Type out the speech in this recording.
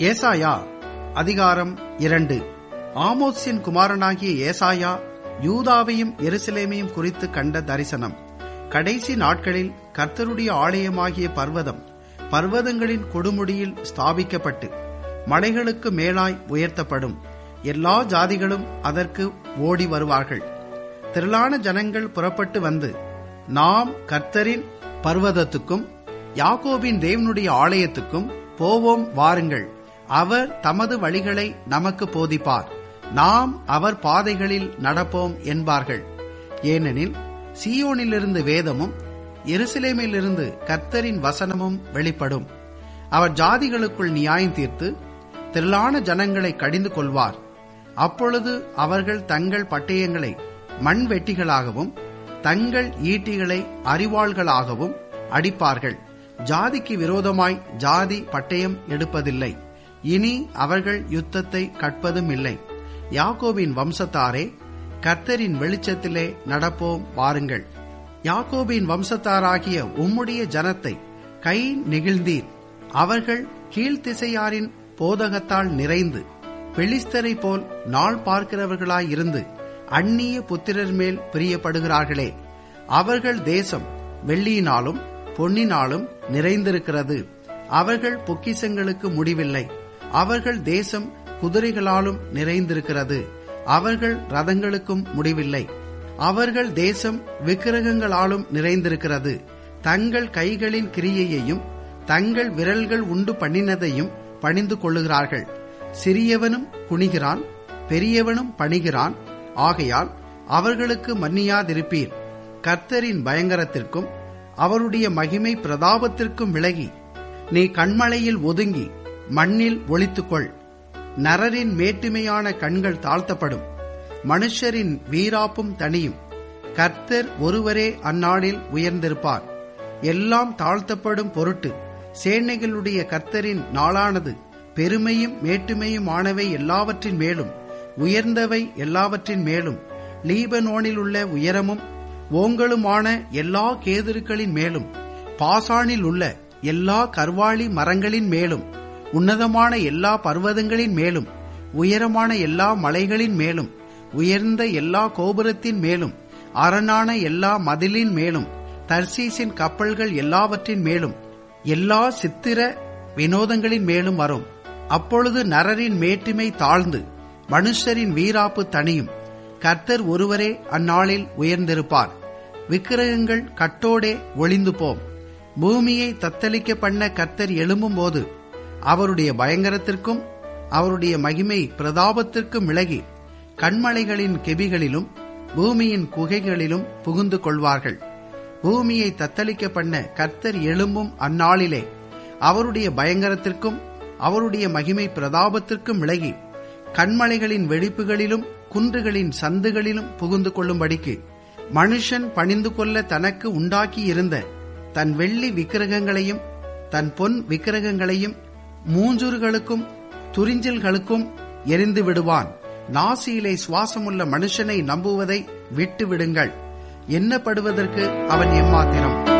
ஏசாயா அதிகாரம் இரண்டு ஆமோத்ஸின் குமாரனாகிய ஏசாயா யூதாவையும் எருசலேமையும் குறித்து கண்ட தரிசனம் கடைசி நாட்களில் கர்த்தருடைய ஆலயமாகிய பர்வதம் பர்வதங்களின் கொடுமுடியில் ஸ்தாபிக்கப்பட்டு மலைகளுக்கு மேலாய் உயர்த்தப்படும் எல்லா ஜாதிகளும் அதற்கு ஓடி வருவார்கள் திரளான ஜனங்கள் புறப்பட்டு வந்து நாம் கர்த்தரின் பர்வதத்துக்கும் யாக்கோபின் தேவனுடைய ஆலயத்துக்கும் போவோம் வாருங்கள் அவர் தமது வழிகளை நமக்கு போதிப்பார் நாம் அவர் பாதைகளில் நடப்போம் என்பார்கள் ஏனெனில் சீயோனிலிருந்து வேதமும் எருசலேமிலிருந்து கர்த்தரின் வசனமும் வெளிப்படும் அவர் ஜாதிகளுக்குள் நியாயம் தீர்த்து திரளான ஜனங்களை கடிந்து கொள்வார் அப்பொழுது அவர்கள் தங்கள் பட்டயங்களை மண்வெட்டிகளாகவும் தங்கள் ஈட்டிகளை அறிவாள்களாகவும் அடிப்பார்கள் ஜாதிக்கு விரோதமாய் ஜாதி பட்டயம் எடுப்பதில்லை இனி அவர்கள் யுத்தத்தை கற்பதும் இல்லை யாக்கோபின் வம்சத்தாரே கர்த்தரின் வெளிச்சத்திலே நடப்போம் வாருங்கள் யாக்கோபின் வம்சத்தாராகிய உம்முடைய ஜனத்தை கை நெகிழ்ந்தீர் அவர்கள் கீழ்த்திசையாரின் போதகத்தால் நிறைந்து பெலிஸ்தரை போல் நாள் பார்க்கிறவர்களாயிருந்து அந்நிய புத்திரர் மேல் பிரியப்படுகிறார்களே அவர்கள் தேசம் வெள்ளியினாலும் பொன்னினாலும் நிறைந்திருக்கிறது அவர்கள் பொக்கிசங்களுக்கு முடிவில்லை அவர்கள் தேசம் குதிரைகளாலும் நிறைந்திருக்கிறது அவர்கள் ரதங்களுக்கும் முடிவில்லை அவர்கள் தேசம் விக்கிரகங்களாலும் நிறைந்திருக்கிறது தங்கள் கைகளின் கிரியையையும் தங்கள் விரல்கள் உண்டு பண்ணினதையும் பணிந்து கொள்ளுகிறார்கள் சிறியவனும் குனிகிறான் பெரியவனும் பணிகிறான் ஆகையால் அவர்களுக்கு மன்னியாதிருப்பீர் கர்த்தரின் பயங்கரத்திற்கும் அவருடைய மகிமை பிரதாபத்திற்கும் விலகி நீ கண்மலையில் ஒதுங்கி மண்ணில் ஒளித்துக்கொள் நரரின் மேட்டுமையான கண்கள் தாழ்த்தப்படும் மனுஷரின் வீராப்பும் தனியும் கர்த்தர் ஒருவரே அந்நாளில் உயர்ந்திருப்பார் எல்லாம் தாழ்த்தப்படும் பொருட்டு சேனைகளுடைய கர்த்தரின் நாளானது பெருமையும் மேட்டுமையும் ஆனவை எல்லாவற்றின் மேலும் உயர்ந்தவை எல்லாவற்றின் மேலும் லீபனோனில் உள்ள உயரமும் ஓங்களுமான எல்லா கேதுருக்களின் மேலும் பாசானில் உள்ள எல்லா கர்வாளி மரங்களின் மேலும் உன்னதமான எல்லா பர்வதங்களின் மேலும் உயரமான எல்லா மலைகளின் மேலும் உயர்ந்த எல்லா கோபுரத்தின் மேலும் அரணான எல்லா மதிலின் மேலும் தர்சீசின் கப்பல்கள் எல்லாவற்றின் மேலும் எல்லா சித்திர வினோதங்களின் மேலும் வரும் அப்பொழுது நரரின் மேட்டுமை தாழ்ந்து மனுஷரின் வீராப்பு தனியும் கர்த்தர் ஒருவரே அந்நாளில் உயர்ந்திருப்பார் விக்கிரகங்கள் கட்டோடே ஒளிந்து போம் பூமியை தத்தளிக்க பண்ண கர்த்தர் எழும்பும்போது அவருடைய பயங்கரத்திற்கும் அவருடைய மகிமை பிரதாபத்திற்கும் விலகி கண்மலைகளின் கெபிகளிலும் பூமியின் குகைகளிலும் புகுந்து கொள்வார்கள் பூமியை தத்தளிக்க பண்ண கர்த்தர் எழும்பும் அந்நாளிலே அவருடைய பயங்கரத்திற்கும் அவருடைய மகிமை பிரதாபத்திற்கும் விலகி கண்மலைகளின் வெடிப்புகளிலும் குன்றுகளின் சந்துகளிலும் புகுந்து கொள்ளும்படிக்கு மனுஷன் பணிந்து கொள்ள தனக்கு உண்டாக்கி இருந்த தன் வெள்ளி விக்கிரகங்களையும் தன் பொன் விக்கிரகங்களையும் மூஞ்சூர்களுக்கும் துரிஞ்சில்களுக்கும் எரிந்து விடுவான் நாசியிலே சுவாசமுள்ள மனுஷனை நம்புவதை விட்டு விடுங்கள் எண்ணப்படுவதற்கு அவன் எம்மாத்திரம்